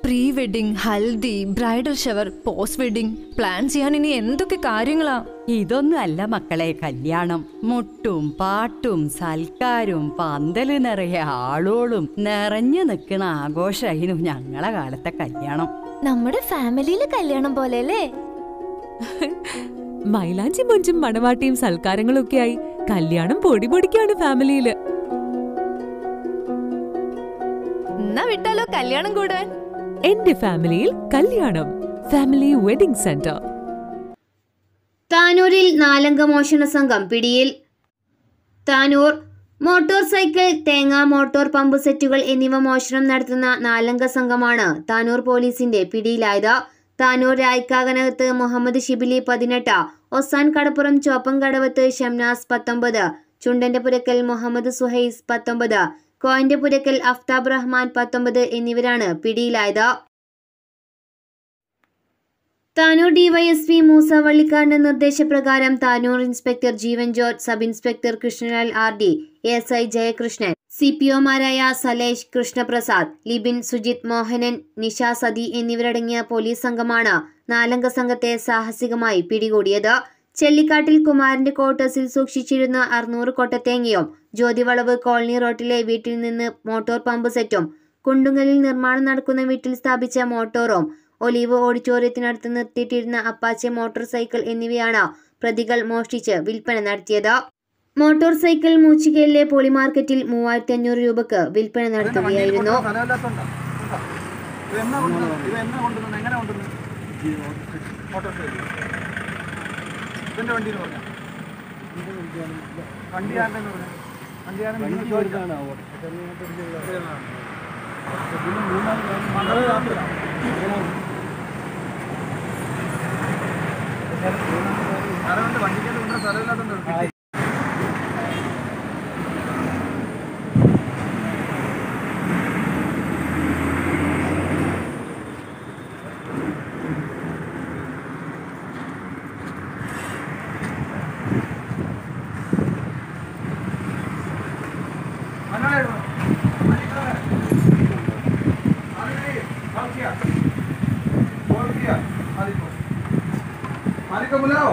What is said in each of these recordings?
Pre wedding haldi bridal shower post wedding plan ചെയ്യാൻ ഇനി എന്തൊക്കെ കാര്യങ്ങളാ ഇതൊന്നും അല്ല മക്കളെ കല്യാണം മുട്ടും പാട്ടും സൽക്കാരും പന്തല് നിറയെ ആളോളും നിറഞ്ഞു നിൽക്കുന്ന ആഘോഷമായിരുന്നു ഞങ്ങളെ കാലത്തെ കല്യാണം നമ്മുടെ ഫാമിലിയിലെ കല്യാണം പോലെ അല്ലേ മൈലാഞ്ചി മൊഞ്ചും മണവാട്ടിയും സൽക്കാരങ്ങളും ഒക്കെയായി കല്യാണം പൊടി പൊടിക്കാണ് ഫാമിലിയില് എന്നാ വിട്ടാലോ കല്യാണം കൂടാൻ എന്റെ ഫാമിലിയിൽ കല്യാണം ഫാമിലി വെഡിംഗ് സെന്റർ താനൂരിൽ നാലംഗ മോഷണ സംഘം പിടിയിൽ താനൂർ മോട്ടോർ സൈക്കിൾ തേങ്ങ മോട്ടോർ പമ്പ് സെറ്റുകൾ എന്നിവ മോഷണം നടത്തുന്ന നാലംഗ സംഘമാണ് താനൂർ പോലീസിന്റെ പിടിയിലായത് താനൂർ രായ്ക്കാകനകത്ത് മുഹമ്മദ് ഷിബിലി പതിനെട്ട് ഒസാൻ കടപ്പുറം ചോപ്പം കടവത്ത് ഷംനാസ് പത്തൊമ്പത് ചുണ്ടന്റെ പുരക്കൽ മുഹമ്മദ് സുഹൈസ് പത്തൊമ്പത് കോയന്റെ പുരക്കൽ അഫ്താബ് റഹ്മാൻ പത്തൊമ്പത് എന്നിവരാണ് പിടിയിലായത് താനൂർ ഡിവൈഎസ്പി മൂസ വള്ളിക്കാടിന്റെ നിർദ്ദേശപ്രകാരം Tanur inspector Jeevan George sub inspector Krishnalal R D S I Jayakrishnan C P ഒമാരായ സലേഷ് കൃഷ്ണപ്രസാദ് ലിബിൻ സുജിത് മോഹനൻ നിഷ സതി എന്നിവരടങ്ങിയ പോലീസ് സംഘമാണ് നാലംഗ സംഘത്തെ സാഹസികമായി പിടികൂടിയത് ചെല്ലിക്കാട്ടിൽ കുമാരന്റെ ക്വാർട്ടേഴ്സിൽ സൂക്ഷിച്ചിരുന്ന അറുന്നൂറ് കൊട്ടത്തേങ്ങയും ജ്യോതിവളവ് കോളനി റോട്ടിലെ വീട്ടിൽ നിന്ന് മോട്ടോർ പമ്പ് സെറ്റും കുണ്ടുങ്ങലിൽ നിർമ്മാണം നടക്കുന്ന വീട്ടിൽ സ്ഥാപിച്ച മോട്ടോറും ഒലീവ് ഓഡിറ്റോറിയത്തിനടുത്ത് നിർത്തിയിട്ടിരുന്ന അപ്പാച്ചെ മോട്ടോർ സൈക്കിൾ എന്നിവയാണ് പ്രതികൾ മോഷ്ടിച്ച് വിൽപ്പന നടത്തിയത് മോട്ടോർ സൈക്കിൾ മൂച്ചിക്കലിലെ പോളി മാർക്കറ്റിൽ മൂവായിരത്തി അഞ്ഞൂറ് രൂപക്ക് വിൽപ്പന നടത്തുകയായിരുന്നു ഇതിന്റെ വണ്ടി എന്ന് പറഞ്ഞാ വണ്ടി ആരുടെന്ന് പറഞ്ഞാ വണ്ടി ആരുടെ നിങ്ങൾ ചോദിക്കാം മണ്ഡലം രാത്രിയിലാണ്. സ്ഥലമുണ്ട് വണ്ടിക്കകത്ത് കൊണ്ടുവരാൻ സ്ഥലമില്ലാത്തതുകൊണ്ട് നിർത്തി. മണ്ഡലം ഇടുന്നു. മണ്ഡലം. അതിന് ബാക്കിയാ. ബാക്കിയാ. അതിപ്പോ. മാലിക്ക മുലാവോ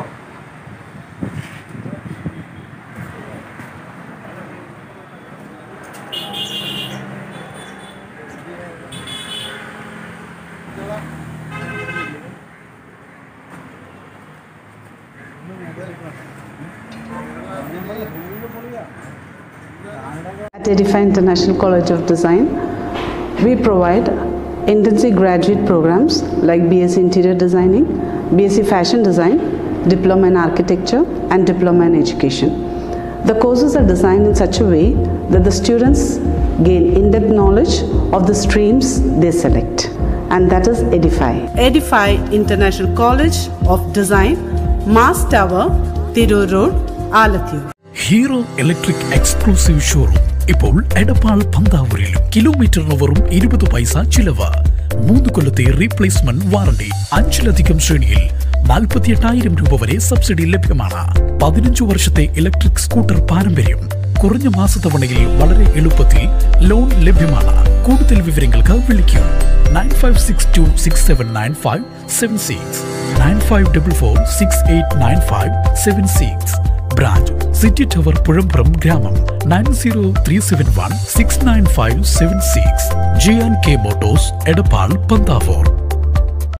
At Edify International College of Design, we provide intensive graduate programs like BSc Interior Designing, BSc Fashion Design, Diploma in Architecture, and Diploma in Education. The courses are designed in such a way that the students gain in depth knowledge of the streams they select, and that is Edify. Edify International College of Design, Mass Tower, Thiru Road, Alathur. Hero electric exclusive showroom ഇപ്പോൾ എടപ്പാൾ പന്താവൂരിലും കിലോമീറ്ററിന് വെറും ഇരുപത് പൈസ ചിലവ് മൂന്ന് കൊല്ലത്തെ replacement warranty അഞ്ചിലധികം ശ്രേണിയിൽ നാൽപ്പത്തിയെട്ടായിരം രൂപ വരെ സബ്സിഡി ലഭ്യമാണ് പതിനഞ്ചു വർഷത്തെ ഇലക്ട്രിക് സ്കൂട്ടർ പാരമ്പര്യം കുറഞ്ഞ മാസത്തവണയിൽ വളരെ എളുപ്പത്തിൽ ലോൺ ലഭ്യമാണ് കൂടുതൽ വിവരങ്ങൾക്ക് വിളിക്കൂ nine five six two six seven nine five seven six nine five double four six eight nine five seven six branch city tower Puzhambram ഗ്രാമം nine zero three seven one six nine five seven six G and K motors Edappal Panthavoor